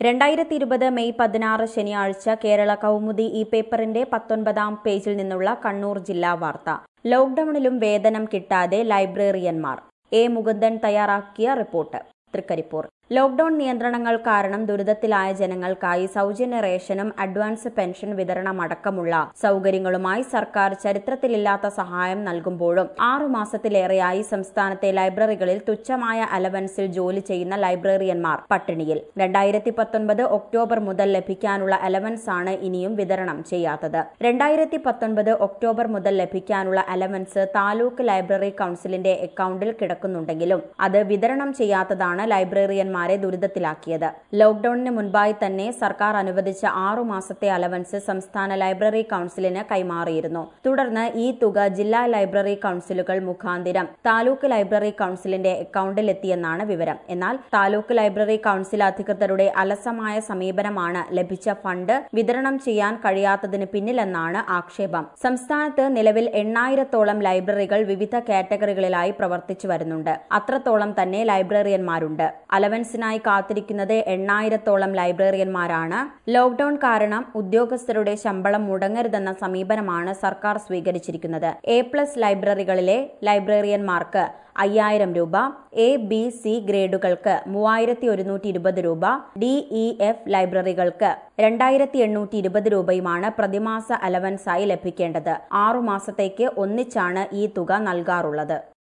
രണ്ടായിരത്തി ഇരുപത് മെയ് പതിനാറ് ശനിയാഴ്ച കേരള കൗമുദി ഈ പേപ്പറിന്റെ പത്തൊൻപതാം പേജിൽ നിന്നുള്ള കണ്ണൂർ ജില്ലാ വാർത്ത ലോക്ഡൌണിലും വേതനം കിട്ടാതെ ലൈബ്രറിയന്മാർ എ മുകുന്ദൻ തയ്യാറാക്കിയ റിപ്പോർട്ട് തൃക്കരിപ്പൂർ ലോക്ഡൌൺ നിയന്ത്രണങ്ങൾ കാരണം ദുരിതത്തിലായ ജനങ്ങൾക്കായി സൗജന്യ റേഷനും അഡ്വാൻസ് പെൻഷൻ വിതരണമടക്കമുള്ള സൗകര്യങ്ങളുമായി സർക്കാർ ചരിത്രത്തിലില്ലാത്ത സഹായം നൽകുമ്പോഴും ആറു മാസത്തിലേറെയായി സംസ്ഥാനത്തെ ലൈബ്രറികളിൽ തുച്ഛമായ അലവൻസിൽ ജോലി ചെയ്യുന്ന ലൈബ്രറിയന്മാർ പട്ടിണിയിൽ രണ്ടായിരത്തി പത്തൊൻപത് ഒക്ടോബർ മുതൽ ലഭിക്കാനുള്ള അലവൻസ് ആണ് ഇനിയും വിതരണം ചെയ്യാത്തത് രണ്ടായിരത്തി പത്തൊൻപത് ഒക്ടോബർ മുതൽ ലഭിക്കാനുള്ള അലവൻസ് താലൂക്ക് ലൈബ്രറി കൌൺസിലിന്റെ അക്കൌണ്ടിൽ കിടക്കുന്നുണ്ടെങ്കിലും അത് വിതരണം ചെയ്യാത്തതാണ് ലൈബ്രറിയന്മാരെ ദുരിതത്തിലാക്കിയത് ലോക്ഡൌണിന് മുൻപായി തന്നെ സർക്കാർ അനുവദിച്ച ആറു മാസത്തെ അലവൻസ് സംസ്ഥാന ലൈബ്രറി കൌൺസിലിന് കൈമാറിയിരുന്നു തുടർന്ന് ഈ തുക ജില്ലാ ലൈബ്രറി കൌൺസിലുകൾ മുഖാന്തിരം താലൂക്ക് ലൈബ്രറി കൌൺസിലിന്റെ അക്കൌണ്ടിൽ എത്തിയെന്നാണ് വിവരം എന്നാൽ താലൂക്ക് ലൈബ്രറി കൌൺസിൽ അധികൃതരുടെ അലസമായ സമീപനമാണ് ലഭിച്ച ഫണ്ട് വിതരണം ചെയ്യാൻ കഴിയാത്തതിന് പിന്നിലെന്നാണ് ആക്ഷേപം സംസ്ഥാനത്ത് നിലവിൽ എണ്ണായിരത്തോളം ലൈബ്രറികൾ വിവിധ കാറ്റഗറികളിലായി പ്രവർത്തിച്ചു വരുന്നുണ്ട് അത്രത്തോളം തന്നെ ലൈബ്രറിയന്മാരുണ്ട് അലവൻസിനായി കാത്തിരിക്കുന്നത് എണ്ണായിരത്തോളം ലൈബ്രറിയന്മാരാണ് ലോക്ഡൌൺ കാരണം ഉദ്യോഗസ്ഥരുടെ ശമ്പളം മുടങ്ങരുതെന്ന സമീപനമാണ് സർക്കാർ സ്വീകരിച്ചിരിക്കുന്നത് എ പ്ലസ് ലൈബ്രറികളിലെ ലൈബ്രറിയന്മാർക്ക് അയ്യായിരം രൂപ എ ബി സി ഗ്രേഡുകൾക്ക് മൂവായിരത്തി ഒരുന്നൂറ്റി ഇരുപത് രൂപ ഡി ഇ എഫ് ലൈബ്രറികൾക്ക് രണ്ടായിരത്തി എണ്ണൂറ്റി ഇരുപത് രൂപയുമാണ് പ്രതിമാസ അലവൻസായി ലഭിക്കേണ്ടത് ആറുമാസത്തേക്ക് ഒന്നിച്ചാണ് ഈ തുക നൽകാറുള്ളത്